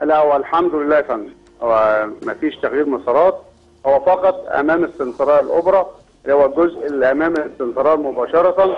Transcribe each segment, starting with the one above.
لا هو الحمد لله يا فندم هو مفيش تغيير مسارات هو فقط امام السنترال الاوبرا اللي هو الجزء اللي امام السنترال مباشره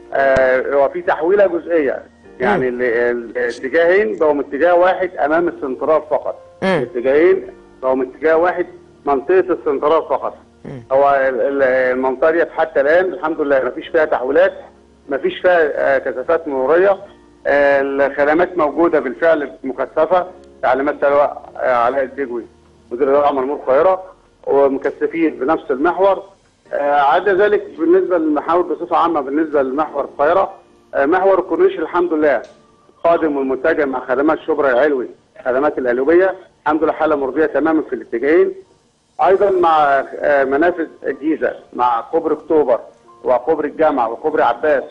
آه هو في تحويله جزئيه يعني ال- ال- الاتجاهين بقوا من اتجاه واحد امام السنترال فقط مم. الاتجاهين بقوا من اتجاه واحد منطقه السنترال فقط هو ال- ال- المنطقه ديت حتى الان الحمد لله مفيش فيها تحويلات مفيش فيها آه، كثافات مروريه آه، الخدمات موجوده بالفعل مكثفه تعليمات سواء آه، علاء الدجوي مدير الاداره مرمور القاهره ومكثفين بنفس المحور آه، عدا ذلك بالنسبه للمحاور بصفه عامه بالنسبه لمحور القاهره آه، محور الكورنيش الحمد لله قادم والمتجه مع خدمات شبرا العلوي خدمات القلوبيه الحمد لله حاله مرضيه تماما في الاتجاهين ايضا مع آه، منافذ الجيزه مع كوبري اكتوبر وكوبري الجامعه وكوبري عباس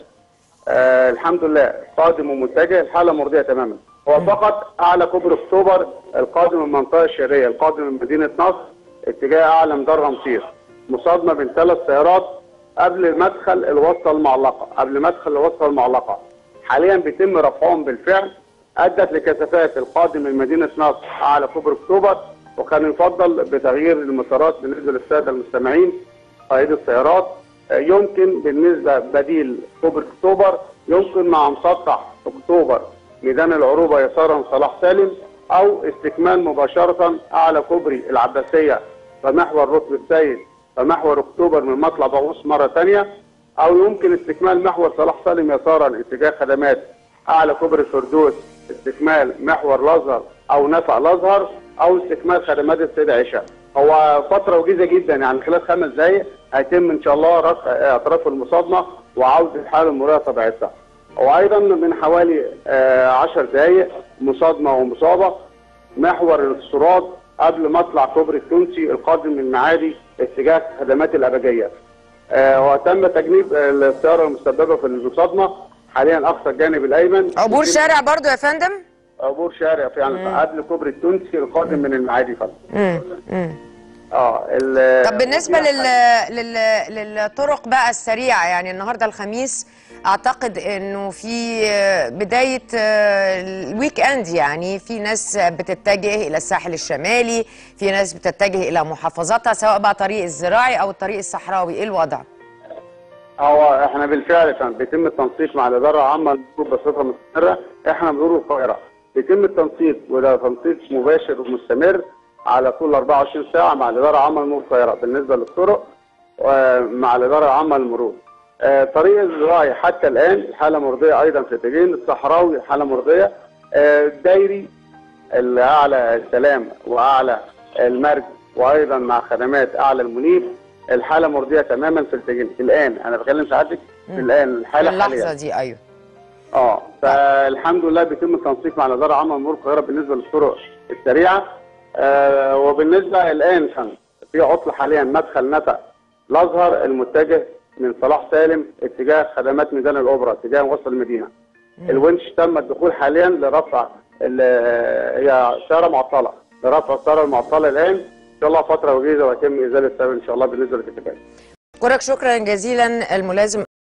آه الحمد لله قادم ومتجه الحاله مرضيه تماما هو فقط اعلى كوبري اكتوبر القادم من المنطقه الشرقيه القادم من مدينه نصر اتجاه اعلى مدار رمسيس مصادمه بين ثلاث سيارات قبل مدخل الوصله المعلقه قبل مدخل الوصله المعلقه حاليا بيتم رفعهم بالفعل ادت لكثافات القادم من مدينه نصر اعلى كوبري اكتوبر وكان يفضل بتغيير المسارات بالنسبه للساده المستمعين قائد السيارات آه، يمكن بالنسبه بديل كوبري اكتوبر يمكن مع مسطح اكتوبر ميدان العروبه يسارا صلاح سالم او استكمال مباشره اعلى كوبري العباسيه فمحور ركن السيد فمحور اكتوبر من مطلع باغوس مره ثانيه او يمكن استكمال محور صلاح سالم يسارا اتجاه خدمات اعلى كوبري الفردوس استكمال محور الازهر او نفق الازهر او استكمال خدمات السيد عائشه هو فتره وجيزه جدا يعني خلال خمس دقائق هيتم ان شاء الله رفع اطراف المصادمه وعوده الحاله المروريه طبيعتها وايضا من حوالي 10 دقائق مصادمه ومصابه محور الصراط قبل مطلع كوبري التونسي القادم من المعادي اتجاه خدمات الابجيه آه، وتم تجنيب السياره المسببه في المصادمه حاليا اقصى الجانب الايمن عبور شارع برضو يا فندم عبور شارع فعلا قبل كوبري التونسي القادم من المعادي فعلا مم. مم. اه ال- طب بالنسبة لل... لل... للطرق بقى السريعة يعني النهاردة الخميس أعتقد أنه في بداية الويك أند يعني في ناس بتتجه إلى الساحل الشمالي في ناس بتتجه إلى محافظاتها سواء بقى طريق الزراعي أو الطريق الصحراوي إيه الوضع؟ هو احنا بالفعل كان بيتم التنسيق مع الاداره العامه للمرور بصفه مستمره احنا مرور القاهره بيتم التنسيق وده تنسيق مباشر ومستمر على طول 24 ساعه مع الاداره العامه للمرور القاهره بالنسبه للطرق ومع الاداره العامه للمرور. آه، طريق الزراعي حتى الان الحاله مرضيه ايضا في اتجاهين الصحراوي حاله مرضيه آه، الدايري الاعلى السلام واعلى المرج وايضا مع خدمات اعلى المنيب الحاله مرضيه تماما في الاتجاهين الان انا بكلم سعادتك في الان الحاله اللحظة حاليا دي أيوه اه فالحمد لله بيتم التنسيق مع الاداره العامه لمرور القاهره بالنسبه للطرق السريعه آه وبالنسبه الان كان في عطل حاليا مدخل نفق الازهر المتجه من صلاح سالم اتجاه خدمات ميدان الاوبرا اتجاه وسط المدينه الونش تم الدخول حاليا لرفع ال- هي سياره معطله لرفع السياره المعطله الان ان شاء الله فتره وجيزه ويتم ازاله السبب ان شاء الله بالنسبه للاتفاقات أشكرك شكرا جزيلا الملازم